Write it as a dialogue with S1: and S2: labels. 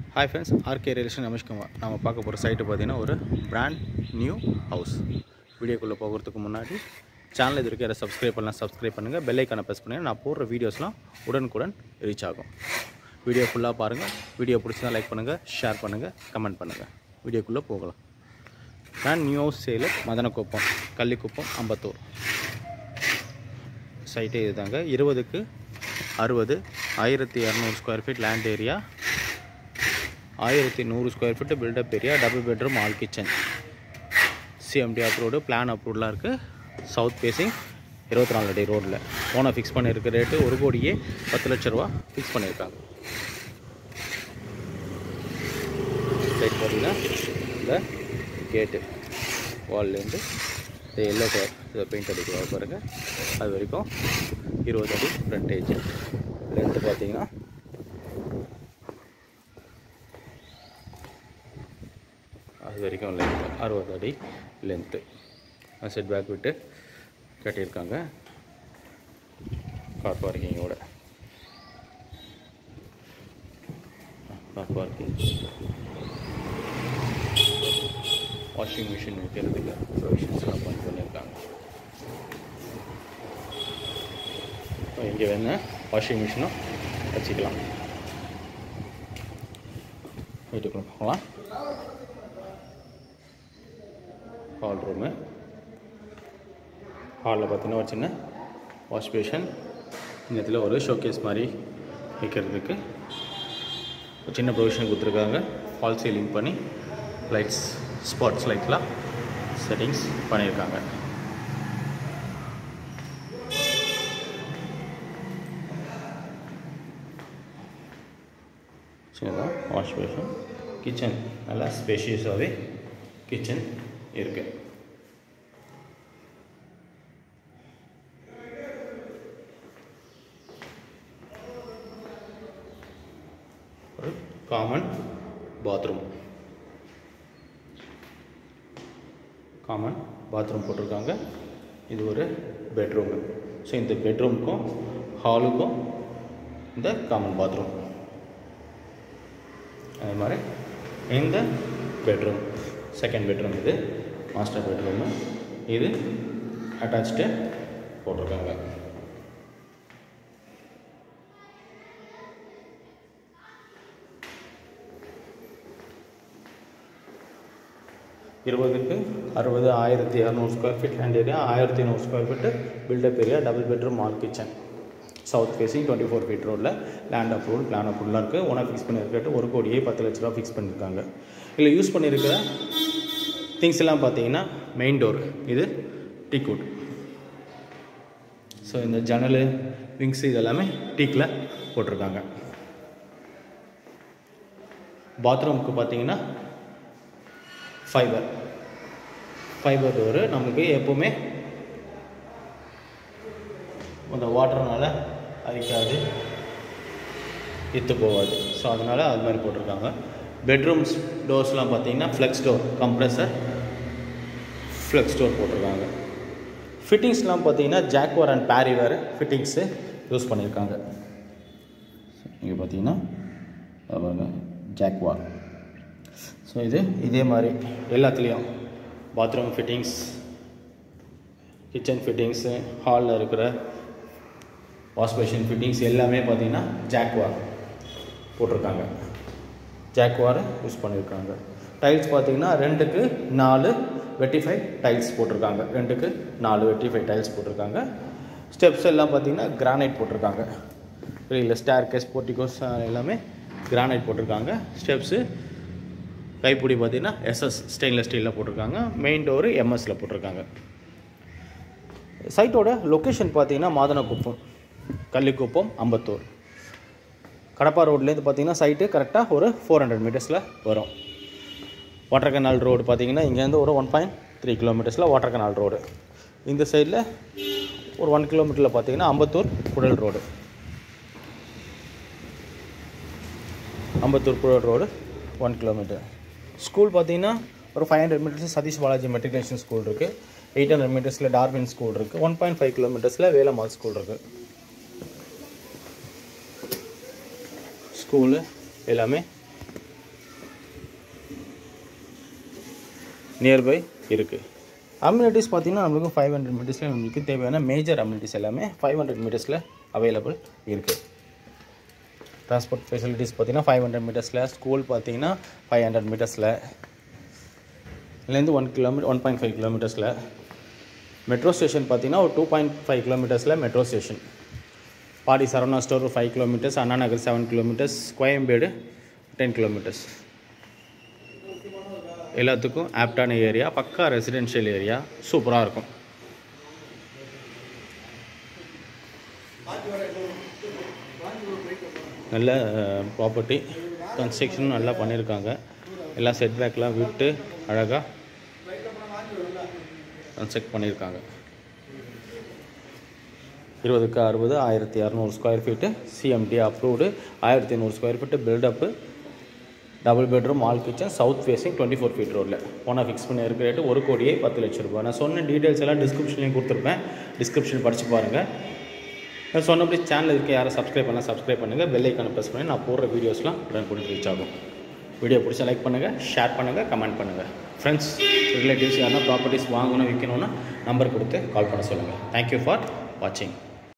S1: hi friends RK realist நமஸ்குமார் நம்ம பார்க்க போகிற சைட்டு பார்த்தீங்கன்னா ஒரு பிராண்ட் நியூ ஹவுஸ் வீடியோக்குள்ளே போகிறதுக்கு முன்னாடி சேனல் இது வரைக்கும் யாரை சப்ஸ்கிரைப் பண்ணலாம் சப்ஸ்கிரைப் பண்ணுங்கள் பெல்லைக்கான ப்ரெஸ் பண்ணுங்கள் நான் போடுற வீடியோஸ்லாம் உடனுக்குடன் ரீச் ஆகும் வீடியோ ஃபுல்லாக பாருங்கள் வீடியோ பிடிச்சதா லைக் பண்ணுங்கள் ஷேர் பண்ணுங்கள் கமெண்ட் பண்ணுங்கள் வீடியோக்குள்ளே போகலாம் brand new house sale Madhanakuppam Kallikuppam Ambattur சைட்டே இதுதாங்க இருபதுக்கு அறுபது ஆயிரத்தி இரநூறு ஸ்கொயர் ஃபீட் லேண்ட் ஏரியா ஆயிரத்தி நூறு square feet built up area double bedroom hall kitchen CMD approved plan அப்ரூவ்லாம் இருக்குது சவுத் ஃபேஸிங் இருபத்தி நாலு அடி ரோட்டில் ஓனை ஃபிக்ஸ் பண்ணியிருக்க ரேட்டு ஒரு கோடியே பத்து லட்ச ரூபா ஃபிக்ஸ் பண்ணியிருக்காங்க ரைட் பார்த்தீங்கன்னா இந்த கேட்டு வால்லேருந்து இந்த எல்லோ கலர் இதை பெயிண்ட் அடிக்கிற பாருங்கள் அது வரைக்கும் இருபது அடி ஃப்ரண்டேஜ் லென்த்து பார்த்தீங்கன்னா அது வரைக்கும் லென்த்து அறுபது அடி லென்த்து செட் பேக் விட்டு கட்டியிருக்காங்க கார் பார்க்கிங்கோட கார் பார்க்கிங் வாஷிங் மிஷின் வைக்கிறதுக்கு ப்ரொவிஷன்ஸ்லாம் பண்ணி பண்ணியிருக்காங்க இங்கே வேணும் வாஷிங் மிஷினும் வச்சுக்கலாம் வீட்டுக்குள்ள போகலாம் ஹால் ரூமு ஹாலில் பார்த்தீங்கன்னா ஒரு சின்ன வாஷ் பேஷன் இந்த இடத்துல ஒரு ஷோகேஸ் மாதிரி வைக்கிறதுக்கு ஒரு சின்ன ப்ரொவிஷன் கொடுத்துருக்காங்க ஃபால் சீலிங் பண்ணி லைட்ஸ் ஸ்பாட்ஸ் லைட்லாம் செட்டிங்ஸ் பண்ணியிருக்காங்க சின்னதாக வாஷ் பேஷன் கிச்சன் நல்லா ஸ்பேஷியஸாகவே கிச்சன் இருக்குது ஒரு காமன் பாத்ரூம் காமன் பாத்ரூம் போட்டிருக்காங்க இது ஒரு பெட்ரூமு ஸோ இந்த பெட்ரூமுக்கும் ஹாலுக்கும் இந்த காமன் பாத்ரூம் அதே மாதிரி இந்த பெட்ரூம் செகண்ட் பெட்ரூம் இது மாஸ்டர் பெட்ரூமு இது அட்டாச்சு போட்டிருக்காங்க இருபதுக்கு அறுபது ஆயிரத்தி இரநூறு ஸ்கொயர் ஃபீட் லேண்ட் ஏரியா ஆயிரத்தி நூறு square feet built up area double bedroom hall kitchen south facing twenty four feet ரோடில் லேண்ட் அப்ரூவல் பிளான் அப்ரூவலாக இருக்குது ஓனர் ஃபிக்ஸ் பண்ணியிருக்கிட்டு ஒரு கோடியே பத்து லட்ச ரூபா ஃபிக்ஸ் பண்ணியிருக்காங்க இதில் யூஸ் பண்ணியிருக்கிற திங்ஸ் எல்லாம் பார்த்தீங்கன்னா மெயின் டோர் இது டீக்வுட் ஸோ இந்த ஜன்னல் விங்ஸ் இதெல்லாமே டீக்கில் போட்டிருக்காங்க பாத்ரூமுக்கு பார்த்தீங்கன்னா ஃபைபர் ஃபைபர் டோரு நமக்கு எப்போவுமே அந்த வாட்டர்னால அரிக்காது இத்து போகாது ஸோ அதனால் அது மாதிரி போட்டிருக்காங்க பெட்ரூம்ஸ் டோர்ஸ்லாம் பார்த்தீங்கன்னா flex door compressor flex door போட்டிருக்காங்க ஃபிட்டிங்ஸ்லாம் பார்த்தீங்கன்னா Jaguar and Parryware fittings use பண்ணியிருக்காங்க இங்கே பார்த்தீங்கன்னா பாருங்க ஜாக்வார் ஸோ இது இதே மாதிரி எல்லாத்துலேயும் பாத்ரூம் ஃபிட்டிங்ஸ் கிச்சன் ஃபிட்டிங்ஸு ஹாலில் இருக்கிற வாஷ் பேஷன் ஃபிட்டிங்ஸ் எல்லாமே பார்த்தீங்கன்னா ஜாக்வார் போட்டிருக்காங்க ஜாக்வார் யூஸ் பண்ணியிருக்காங்க டைல்ஸ் பார்த்தீங்கன்னா ரெண்டுக்கு நாலு வெட்டிஃபை டைல்ஸ் போட்டிருக்காங்க ரெண்டுக்கு நாலு வெட்டிஃபை டைல்ஸ் போட்டிருக்காங்க ஸ்டெப்ஸ் எல்லாம் பார்த்தீங்கன்னா கிரானைட் போட்டிருக்காங்க வெளியில் ஸ்டேர் கேஸ் போர்ட்டிகோஸ் எல்லாமே கிரானைட் போட்டிருக்காங்க ஸ்டெப்ஸு கைப்பிடி பார்த்தீங்கன்னா எஸ்எஸ் ஸ்டெயின்லெஸ் ஸ்டீலில் போட்டிருக்காங்க மெயின் டோரு எம்எஸில் போட்டிருக்காங்க சைட்டோட லொக்கேஷன் பார்த்தீங்கன்னா மாதனக்குப்பம் கள்ளிக்குப்பம் அம்பத்தூர் கடப்பா ரோட்லேருந்து பார்த்தீங்கன்னா சைட்டு கரெக்டாக ஒரு ஃபோர் ஹண்ட்ரட் மீட்டர்ஸில் வரும் வாட்டர் கனால் ரோடு பார்த்தீங்கன்னா இங்கேருந்து ஒரு ஒன் பாயிண்ட் த்ரீ கிலோமீட்டர்ஸில் வாட்டர் கனால் ரோடு இந்த சைடில் ஒரு ஒன் கிலோமீட்டரில் பார்த்தீங்கன்னா Ambattur Puzhal road Ambattur Puzhal road one kilometre school பார்த்தீங்கன்னா ஒரு five hundred metres Satish Balaji matriculation school இருக்குது எயிட் ஹண்ட்ரட் மீட்டர்ஸில் டார்வின் ஸ்கூல் இருக்குது ஒன் பாயிண்ட் ஃபைவ் கிலோமீட்டர்ஸில் வேலம்மாள் ஸ்கூல் இருக்குது ஸ்கூலு எல்லாமே நியர்பை இருக்குது அம்யூனிட்டிஸ் பார்த்தீங்கன்னா நம்மளுக்கு ஃபைவ் ஹண்ட்ரட் மீட்டர்ஸில் நம்மளுக்கு தேவையான மேஜர் அம்யூனிட்டிஸ் எல்லாமே ஃபைவ் ஹண்ட்ரட் மீட்டர்ஸில் அவைலபிள் இருக்குது ட்ரான்ஸ்போர்ட் ஃபெசிலிட்டிஸ் பார்த்தீங்கன்னா ஃபைவ் ஹண்ட்ரட் மீட்டர்ஸில் ஸ்கூல் பார்த்தீங்கன்னா ஃபைவ் ஹண்ட்ரட் மீட்டர்ஸில் இதுலேருந்து one kilometre one point five கிலோமீட்டர்ஸில் மெட்ரோ ஸ்டேஷன் பார்த்தீங்கன்னா ஒரு டூ பாயிண்ட் ஃபைவ் கிலோமீட்டர்ஸில் metro station Padi Saravana store ஒரு five kilometres Anna Nagar seven kilometres Koyambedu ten kilometres எல்லாத்துக்கும் ஆப்டான ஏரியா பக்கா ரெசிடென்ஷியல் ஏரியா சூப்பராக இருக்கும் நல்ல ப்ராப்பர்ட்டி கன்ஸ்ட்ரக்ஷனும் நல்லா பண்ணியிருக்காங்க எல்லாம் செட்பேக்லாம் விட்டு அழகாக கன்ஸ்ட்ரக்ட் பண்ணியிருக்காங்க இருபதுக்கு அறுபது ஆயிரத்தி இரநூறு ஸ்கொயர் ஃபீட்டு சிஎம்டி அப்ரூவ்டு ஆயிரத்தி ஐநூறு square feet built up double bedroom hall kitchen south facing twenty four feet ரோடில் போனால் ஃபிக்ஸ் பண்ணி இருக்கிற ரேட்டு ஒரு கோடியே பத்து லட்ச ரூபாய் நான் சொன்ன டீட்டெயில்ஸ் எல்லாம் டிஸ்கிரிப்ஷன்லையும் கொடுத்துருப்பேன் டிஸ்கிரிப்ஷன் படித்து பாருங்கள் நான் சொன்னபடி சேனல் இருக்க யாரும் சப்ஸ்கிரைப் பண்ணலாம் சப்ஸ்கிரைப் பண்ணுங்கள் பெல் ஐக்கானை ப்ரெஸ் பண்ணி நான் போடுற வீடியோஸ்லாம் உடனே கூட ரீச் ஆகும் வீடியோ பிடிச்சா லைக் பண்ணுங்கள் ஷேர் பண்ணுங்கள் கமெண்ட் பண்ணுங்கள் ஃப்ரெண்ட்ஸ் ரிலேட்டிவ்ஸ் யாருன்னா ப்ராப்பர்ட்டிஸ் வாங்கணும் விற்கணும்னா நம்பர் கொடுத்து கால் பண்ண சொல்லுங்கள் தேங்க்யூ ஃபார் வாட்சிங்